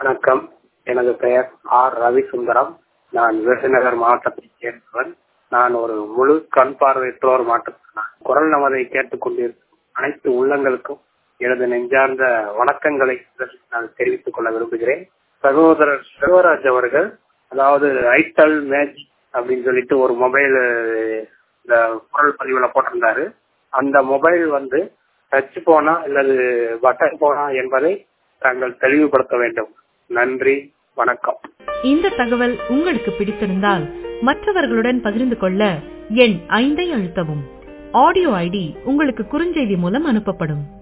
வணக்கம் எனது பெயர் ஆர் ரவிசுந்தரம் நான் விருதுநகர் மாவட்டத்தைச் சேர்ந்தவன் நான் ஒரு முழு கண் பார்வையற்றோர் மாற்றுத்திறனாளி குரல் நமதை கேட்டுக் கொண்டிருக்கும் அனைத்து உள்ளங்களுக்கும் எனது நெஞ்சார்ந்த வணக்கங்களை முதலில் நான் தெரிவித்துக் கொள்ள விரும்புகிறேன் சகோதரர் செல்வராஜ் அவர்கள் அதாவது ஐட்டல் மேஜிக் அப்படின்னு சொல்லிட்டு ஒரு மொபைல் இந்த குரல் பதிவுல போட்டிருந்தாரு அந்த மொபைல் வந்து டச் போனா அல்லது பட்டன் போனா என்பதை தாங்கள் தெளிவுபடுத்த வேண்டும் நன்றி வணக்கம் இந்த தகவல் உங்களுக்கு பிடித்திருந்தால் மற்றவர்களுடன் பகிர்ந்து கொள்ள எண் ஐந்தை அழுத்தவும் ஆடியோ ஐடி உங்களுக்கு குறுஞ்செய்தி மூலம் அனுப்பப்படும்